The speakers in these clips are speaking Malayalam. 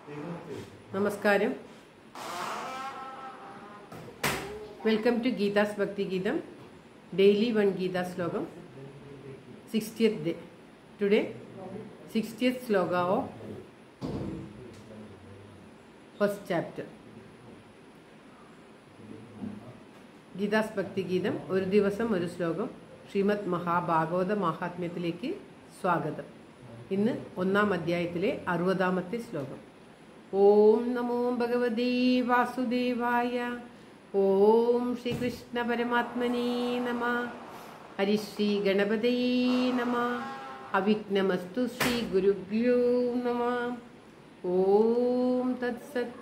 നമസ്കാരം വെൽക്കം ടു ഗീതാസ് ഭക്തി ഗീതം ഡെയിലി വൺ ഗീതാ ശ്ലോകം സിക്സ്റ്റിയത്ത് ഡേ ടുഡേ സിക്സ്റ്റിയത്ത് ശ്ലോക ഓഫ് ഫസ്റ്റ് ചാപ്റ്റർ ഗീതാസ് ഭക്തി ഗീതം ഒരു ദിവസം ഒരു ശ്ലോകം ശ്രീമദ് മഹാഭാഗവത മഹാത്മ്യത്തിലേക്ക് സ്വാഗതം ഇന്ന് ഒന്നാം അധ്യായത്തിലെ അറുപതാമത്തെ ശ്ലോകം ഓം നമോ ഭഗവതേ വാസുദേവായ ഓം ശ്രീകൃഷ്ണ പരമാത്മനേ നമ ഹരിശ്രീ ഗണപതയേ നമ അവിഘ്നമസ്തു ശ്രീ ഗുരുഭ്യോ നമ ഓം തത്സത്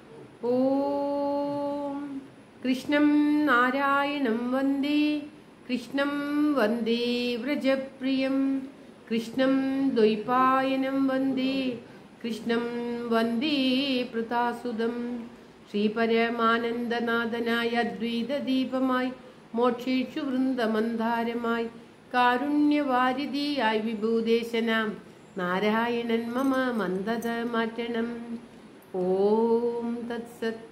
ഓം കൃഷ്ണം നാരായണം വന്ദേ കൃഷ്ണം വന്ദേ വ്രജപ്രിയം കൃഷ്ണം ദ്വൈപായനം വന്ദേ കൃഷ്ണം വന്ദേ പൃതാസുതം ശ്രീപരമാനന്ദനാഥനായ അദ്വൈതദീപമായി മോക്ഷേഷു വൃന്ദമന്ധാരമായി കാരുണ്യവാരിധിയായി വിഭൂദേശനാം നാരായണൻ മമ മന്ദത മാറ്റണം ഓം തത്സത്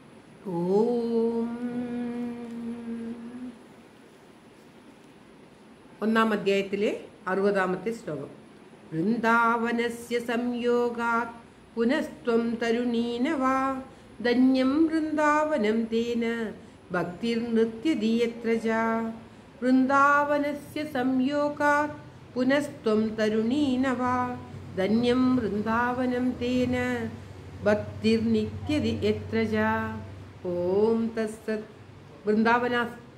ഓം ഒന്നാം അധ്യായത്തിലെ അറുപതാമത്തെ ശ്ലോകം വൃന്ദാവനസ്യ സംയോഗാത് പുനസ്ത്വം തരുണീനവാ ധന്യം വൃന്ദാവനം തേന ഭക്തിർനൃത്യതീയത്ര ച വൃന്ദാവനസ്യ സംയോഗാത് പുനസ്ത്വം തരുണീനവാ ധന്യം വൃന്ദാവനം തേന ഭക്തിർനിത്യതി എത്ര ച ഓം തസ്സത് വൃന്ദാവന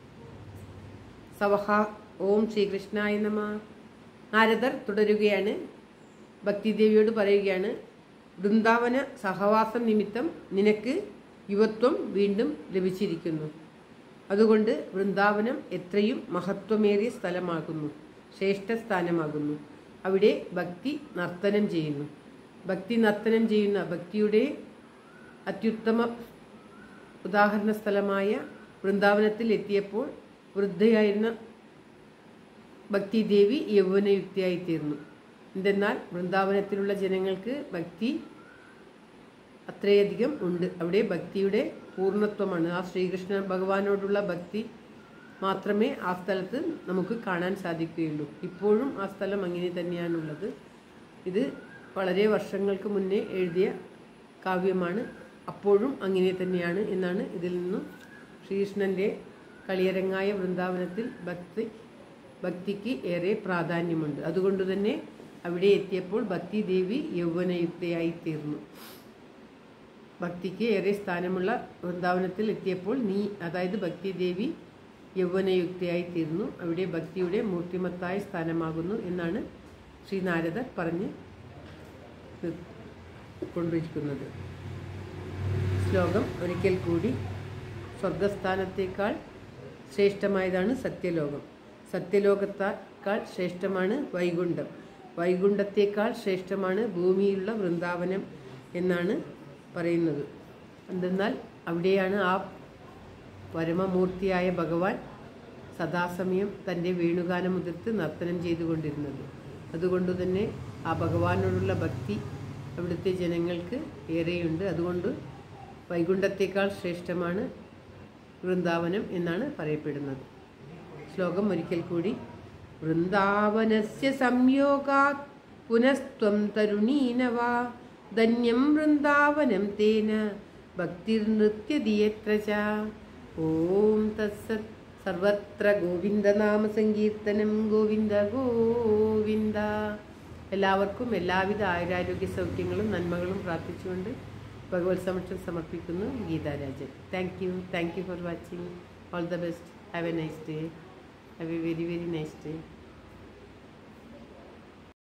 സവഹ ഓം ശ്രീകൃഷ്ണായ നമ നാരദർ തുടരുകയാണ് ഭക്തിദേവിയോട് പറയുകയാണ് വൃന്ദാവന സഹവാസം നിമിത്തം നിനക്ക് യുവത്വം വീണ്ടും ലഭിച്ചിരിക്കുന്നു അതുകൊണ്ട് വൃന്ദാവനം എത്രയും മഹത്വമേറിയ സ്ഥലമാകുന്നു ശ്രേഷ്ഠ സ്ഥാനമാകുന്നു അവിടെ ഭക്തി നർത്തനം ചെയ്യുന്നു ഭക്തി നർത്തനം ചെയ്യുന്ന ഭക്തിയുടെ അത്യുത്തമ ഉദാഹരണ സ്ഥലമായ വൃന്ദാവനത്തിൽ എത്തിയപ്പോൾ വൃദ്ധയായിരുന്ന ഭക്തിദേവി യൗവനയുക്തിയായി തീർന്നു എന്തെന്നാൽ വൃന്ദാവനത്തിലുള്ള ജനങ്ങൾക്ക് ഭക്തി അത്രയധികം ഉണ്ട് അവിടെ ഭക്തിയുടെ പൂർണ്ണത്വമാണ് ആ ശ്രീകൃഷ്ണ ഭഗവാനോടുള്ള ഭക്തി മാത്രമേ ആ സ്ഥലത്ത് നമുക്ക് കാണാൻ സാധിക്കുകയുള്ളൂ ഇപ്പോഴും ആ സ്ഥലം അങ്ങനെ തന്നെയാണുള്ളത് ഇത് വളരെ വർഷങ്ങൾക്ക് മുന്നേ എഴുതിയ കാവ്യമാണ് അപ്പോഴും അങ്ങനെ തന്നെയാണ് എന്നാണ് ഇതിൽ നിന്നും ശ്രീകൃഷ്ണൻ്റെ കളിയരങ്ങായ വൃന്ദാവനത്തിൽ ഭക്തി ഭക്തിക്ക് ഏറെ പ്രാധാന്യമുണ്ട് അതുകൊണ്ട് തന്നെ അവിടെ എത്തിയപ്പോൾ ഭക്തി ദേവി യൗവനയുക്തയായി തീർന്നു ഭക്തിക്ക് ഏറെ സ്ഥാനമുള്ള വൃന്ദാവനത്തിൽ എത്തിയപ്പോൾ നീ അതായത് ഭക്തി ദേവി യൗവനയുക്തയായി തീർന്നു അവിടെ ഭക്തിയുടെ മൂർത്തിമത്തായ സ്ഥാനമാകുന്നു എന്നാണ് ശ്രീ നാരദർ പറഞ്ഞ് കൊണ്ടിരിക്കുന്നത് ശ്ലോകം ഒരിക്കൽ കൂടി സ്വർഗസ്ഥാനത്തേക്കാൾ ശ്രേഷ്ഠമായതാണ് സത്യലോകം സത്യലോകത്തേക്കാൾ ശ്രേഷ്ഠമാണ് വൈകുണ്ഠം വൈകുണ്ഠത്തേക്കാൾ ശ്രേഷ്ഠമാണ് ഭൂമിയിലുള്ള വൃന്ദാവനം എന്നാണ് പറയുന്നത് എന്തെന്നാൽ അവിടെയാണ് ആ പരമമൂർത്തിയായ ഭഗവാൻ സദാസമയം തൻ്റെ വേണുഗാനമുതിർത്ത് നർത്തനം ചെയ്തുകൊണ്ടിരുന്നത് അതുകൊണ്ട് തന്നെ ആ ഭഗവാനോടുള്ള ഭക്തി അവിടുത്തെ ജനങ്ങൾക്ക് ഏറെയുണ്ട് അതുകൊണ്ട് വൈകുണ്ഠത്തേക്കാൾ ശ്രേഷ്ഠമാണ് വൃന്ദാവനം എന്നാണ് പറയപ്പെടുന്നത് ശ്ലോകം ഒരിക്കൽ കൂടി വൃന്ദാവനസ്യ സംയോഗാത് പുനസ്ത്വം തരുണീനവാ ധന്യം വൃന്ദാവനം തേന ഭക്തിർനൃത്യതിയത്ര ച ഓം തത്സത് സർവത്ര ഗോവിന്ദനാമ സങ്കീർത്തനം ഗോവിന്ദ ഗോവിന്ദ എല്ലാവർക്കും എല്ലാവിധ ആയുരാരോഗ്യ സൗഖ്യങ്ങളും നന്മകളും പ്രാർത്ഥിച്ചുകൊണ്ട് ഭഗവത് സമക്ഷം സമർപ്പിക്കുന്നു Geetharajan thank you thank you for watching all the best have a nice day have a very very nice day